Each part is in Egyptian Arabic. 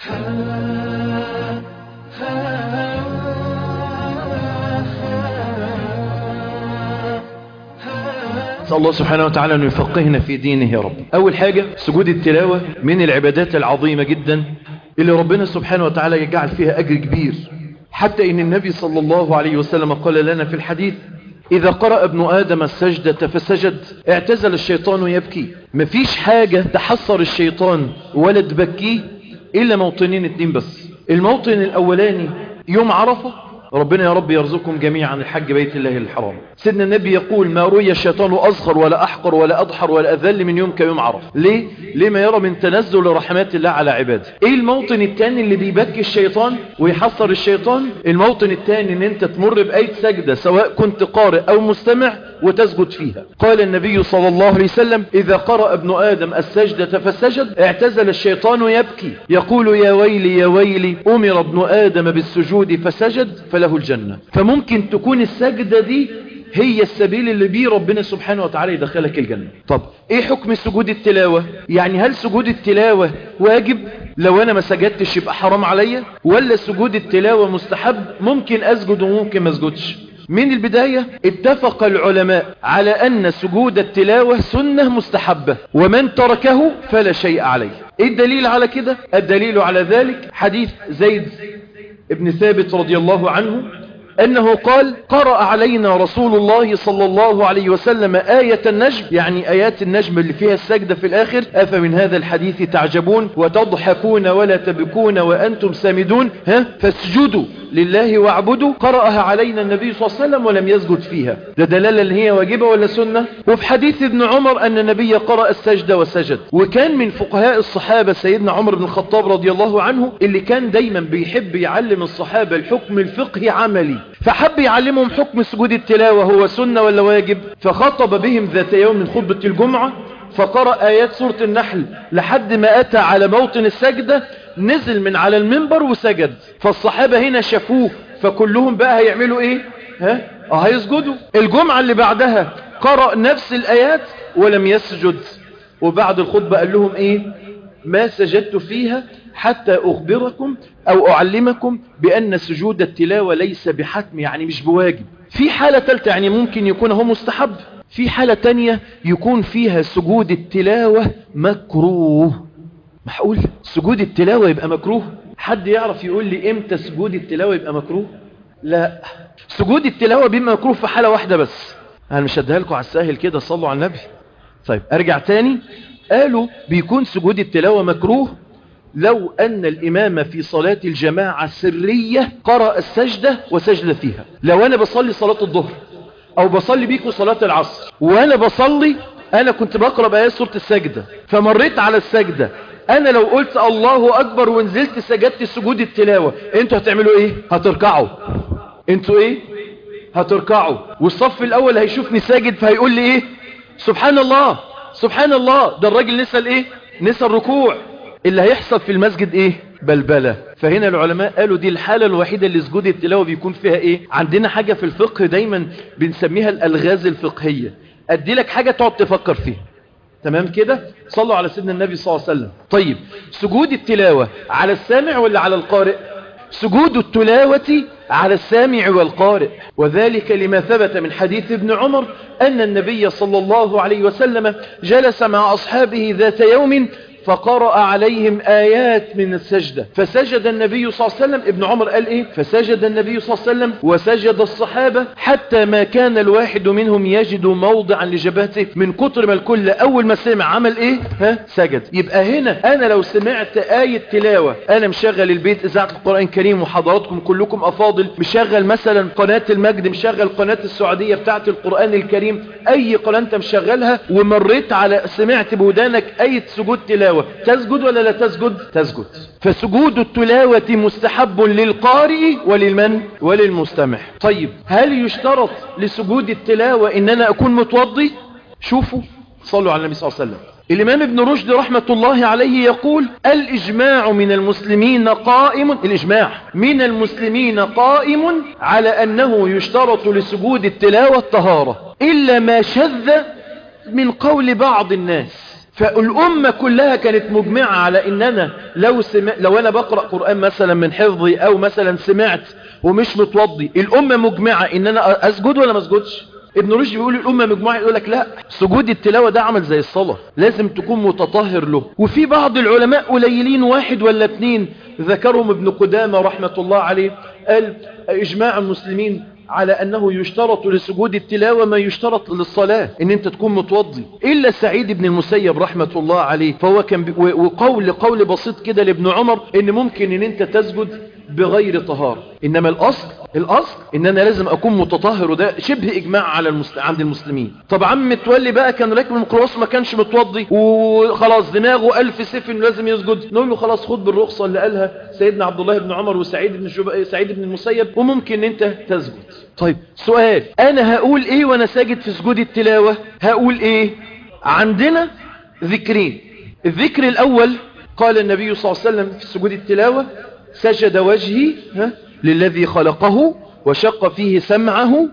نسأل الله سبحانه وتعالى أن يفقهنا في دينه يا رب أول حاجة سجود التلاوة من العبادات العظيمة جدا اللي ربنا سبحانه وتعالى يجعل فيها أجر كبير حتى إن النبي صلى الله عليه وسلم قال لنا في الحديث إذا قرأ ابن آدم السجدة فسجد اعتزل الشيطان يبكي مفيش حاجة تحصر الشيطان ولا تبكيه إلا موطنين اتنين بس الموطن الأولاني يوم عرفة ربنا يا رب يرزقكم جميعا الحج بيت الله الحرام سيدنا النبي يقول ما رؤي الشيطان أصغر ولا أحقر ولا أضحر ولا أذل من يوم كيوم عرف ليه؟ لما يرى من تنزل رحمات الله على عباده ايه الموطن الثاني اللي بيبكي الشيطان ويحصر الشيطان الموطن الثاني ان انت تمر بأي سجدة سواء كنت قارئ او مستمع وتسجد فيها قال النبي صلى الله عليه وسلم إذا قرأ ابن آدم السجدة فسجد اعتزل الشيطان يبكي يقول يا ويلي يا ويلي أمر ابن آدم بالسجود فسجد فله الجنة فممكن تكون السجدة دي هي السبيل اللي بيه ربنا سبحانه وتعالى يدخلك الجنة طب ايه حكم سجود التلاوة يعني هل سجود التلاوة واجب لو انا ما سجدتش يبقى حرام عليا ولا سجود التلاوة مستحب ممكن اسجد وممكن ما اسجدش من البداية اتفق العلماء على أن سجود التلاوة سنة مستحبة ومن تركه فلا شيء عليه ايه الدليل على كده الدليل على ذلك حديث زيد ابن ثابت رضي الله عنه أنه قال قرأ علينا رسول الله صلى الله عليه وسلم آية النجم يعني آيات النجم اللي فيها السجدة في الآخر أفمن هذا الحديث تعجبون وتضحكون ولا تبكون وأنتم سامدون ها فاسجدوا لله واعبدوا قرأها علينا النبي صلى الله عليه وسلم ولم يسجد فيها ده دلالة اللي هي واجبة ولا سنة وفي حديث ابن عمر أن النبي قرأ السجدة وسجد وكان من فقهاء الصحابة سيدنا عمر بن الخطاب رضي الله عنه اللي كان دايما بيحب يعلم الصحابة الحكم الفقهي عملي فحب يعلمهم حكم سجود التلاوة هو سنة ولا واجب فخطب بهم ذات يوم من خطبة الجمعة فقرأ آيات سورة النحل لحد ما أتى على موطن السجدة نزل من على المنبر وسجد فالصحابة هنا شافوه فكلهم بقى هيعملوا ايه ها اه هيسجدوا الجمعة اللي بعدها قرأ نفس الآيات ولم يسجد وبعد الخطبة قال لهم ايه ما سجدت فيها حتى أخبركم أو أعلمكم بأن سجود التلاوة ليس بحتم يعني مش بواجب في حالة ثالثة يعني ممكن يكون هو مستحب في حالة تانية يكون فيها سجود التلاوة مكروه معقول سجود التلاوة يبقى مكروه حد يعرف يقول لي امتى سجود التلاوة يبقى مكروه لا سجود التلاوة بيبقى مكروه في حالة واحدة بس انا مش هديها لكم على الساهل كده صلوا على النبي طيب ارجع تاني قالوا بيكون سجود التلاوة مكروه لو أن الإمام في صلاة الجماعة سرية قرأ السجدة وسجد فيها لو أنا بصلي صلاة الظهر أو بصلي بيكم صلاة العصر وأنا بصلي أنا كنت بقرأ بآيات سورة السجدة فمريت على السجدة أنا لو قلت الله أكبر ونزلت سجدت سجود التلاوة أنتوا هتعملوا إيه هتركعوا أنتوا إيه هتركعوا والصف الأول هيشوفني ساجد فهيقول لي إيه سبحان الله سبحان الله ده الراجل نسى الإيه نسى الركوع اللي هيحصل في المسجد ايه بلبلة فهنا العلماء قالوا دي الحالة الوحيدة اللي سجود التلاوة بيكون فيها ايه عندنا حاجة في الفقه دايما بنسميها الالغاز الفقهية ادي لك حاجة تقعد تفكر فيها تمام كده صلوا على سيدنا النبي صلى الله عليه وسلم طيب سجود التلاوة على السامع ولا على القارئ سجود التلاوة على السامع والقارئ وذلك لما ثبت من حديث ابن عمر أن النبي صلى الله عليه وسلم جلس مع أصحابه ذات يوم فقرأ عليهم آيات من السجدة فسجد النبي صلى الله عليه وسلم ابن عمر قال ايه فسجد النبي صلى الله عليه وسلم وسجد الصحابة حتى ما كان الواحد منهم يجد موضعا لجبهته من كتر ما الكل اول ما سمع عمل ايه ها سجد يبقى هنا انا لو سمعت آية تلاوة انا مشغل البيت اذاعة القرآن الكريم وحضراتكم كلكم افاضل مشغل مثلا قناة المجد مشغل قناة السعودية بتاعت القرآن الكريم اي قناة انت مشغلها ومريت على سمعت بودانك اية سجود تلاوة تسجد ولا لا تسجد تسجد فسجود التلاوة مستحب للقارئ وللمن وللمستمع طيب هل يشترط لسجود التلاوة ان انا اكون متوضي شوفوا صلوا على النبي صلى الله عليه وسلم الإمام ابن رشد رحمة الله عليه يقول الإجماع من المسلمين قائم الإجماع من المسلمين قائم على أنه يشترط لسجود التلاوة الطهارة إلا ما شذ من قول بعض الناس فالأمة كلها كانت مجمعة على ان انا لو, سمع لو انا بقرأ قرآن مثلا من حفظي او مثلا سمعت ومش متوضي الأمة مجمعة ان انا اسجد ولا ما اسجدش ابن رشد بيقول الأمة مجموعة يقول لك لا سجود التلاوة ده عمل زي الصلاة لازم تكون متطهر له وفي بعض العلماء قليلين واحد ولا اتنين ذكرهم ابن قدامة رحمة الله عليه قال إجماع المسلمين على أنه يشترط لسجود التلاوة ما يشترط للصلاة ان انت تكون متوضي إلا سعيد بن المسيب رحمة الله عليه فهو كان بي وقول قول بسيط كده لابن عمر ان ممكن ان انت تسجد بغير طهارة إنما الأصل الأصل إن أنا لازم أكون متطهر وده شبه إجماع على المسل... عند المسلمين طب عم متولي بقى كان راكب الميكروباص ما كانش متوضي وخلاص دماغه ألف سيف إنه لازم يسجد نقول له خلاص خد بالرخصة اللي قالها سيدنا عبد الله بن عمر وسعيد بن جب... سعيد بن المسيب وممكن أنت تسجد طيب سؤال أنا هقول إيه وأنا ساجد في سجود التلاوة هقول إيه عندنا ذكرين الذكر الأول قال النبي صلى الله عليه وسلم في سجود التلاوة سجد وجهي ها للذي خلقه وشق فيه سمعه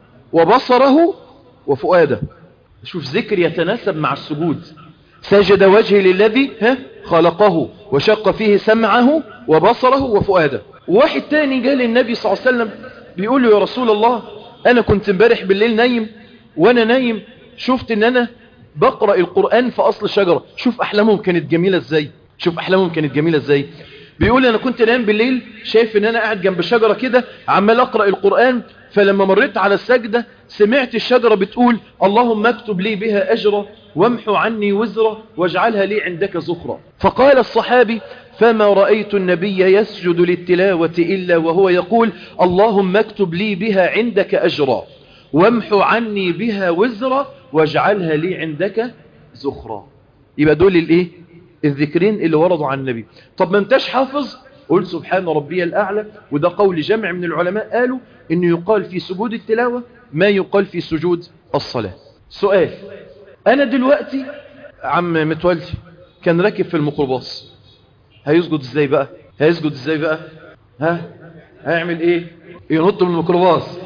وبصره وفؤاده شوف ذكر يتناسب مع السجود سجد وجهي للذي ها خلقه وشق فيه سمعه وبصره وفؤاده واحد تاني قال النبي صلى الله عليه وسلم بيقول له يا رسول الله انا كنت امبارح بالليل نايم وانا نايم شفت ان انا بقرأ القرآن في اصل شجرة شوف احلامهم كانت جميلة ازاي شوف احلامهم كانت جميلة ازاي بيقول انا كنت نايم بالليل شايف ان انا قاعد جنب شجرة كده عمال اقرأ القرآن فلما مريت على السجدة سمعت الشجرة بتقول اللهم اكتب لي بها اجرا وامحو عني وزرا واجعلها لي عندك زخرا فقال الصحابي فما رأيت النبي يسجد للتلاوة إلا وهو يقول اللهم اكتب لي بها عندك أجرا وامحو عني بها وزرا واجعلها لي عندك زخرا يبقى دول الايه الذكرين اللي وردوا عن النبي طب ما انتش حافظ قل سبحان ربي الأعلى وده قول جمع من العلماء قالوا انه يقال في سجود التلاوة ما يقال في سجود الصلاة سؤال انا دلوقتي عم متولي كان راكب في الميكروباص هيسجد ازاي بقى هيسجد ازاي بقى ها هيعمل ايه ينط من الميكروباص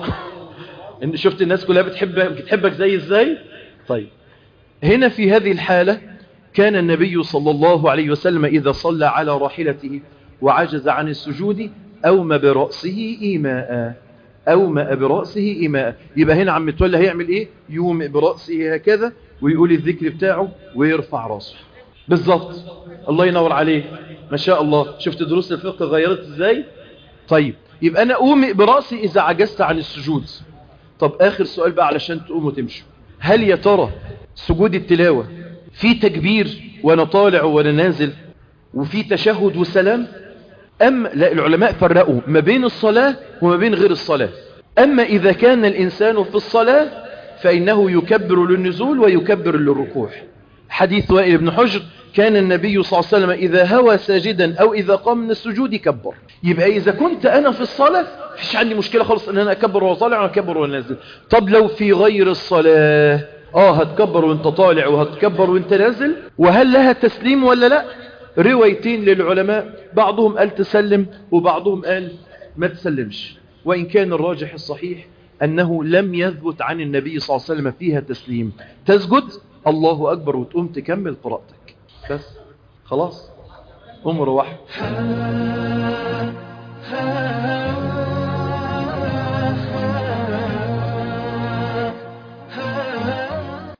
ان شفت الناس كلها بتحبك بتحبك زي ازاي طيب هنا في هذه الحالة كان النبي صلى الله عليه وسلم إذا صلى على راحلته وعجز عن السجود أوم برأسه إيماء أومأ برأسه إيماء يبقى هنا عم متولى هيعمل إيه يومئ برأسه هكذا ويقول الذكر بتاعه ويرفع رأسه بالضبط الله ينور عليه ما شاء الله شفت دروس الفقه غيرت ازاي طيب يبقى أنا أومئ برأسي إذا عجزت عن السجود طب آخر سؤال بقى علشان تقوم وتمشوا هل يا ترى سجود التلاوة في تكبير وانا طالع وانا نازل وفي تشهد وسلام أم لا العلماء فرقوا ما بين الصلاة وما بين غير الصلاة أما إذا كان الإنسان في الصلاة فإنه يكبر للنزول ويكبر للركوع حديث وائل بن حجر كان النبي صلى الله عليه وسلم إذا هوى ساجدا أو إذا قام من السجود كبر يبقى إذا كنت أنا في الصلاة فيش عندي مشكلة خالص أن أنا أكبر وطالع وأكبر ونازل طب لو في غير الصلاة آه هتكبر وانت طالع وهتكبر وانت نازل وهل لها تسليم ولا لا روايتين للعلماء بعضهم قال تسلم وبعضهم قال ما تسلمش وإن كان الراجح الصحيح أنه لم يثبت عن النبي صلى الله عليه وسلم فيها تسليم تسجد الله أكبر وتقوم تكمل قراءتك بس خلاص أمر واحد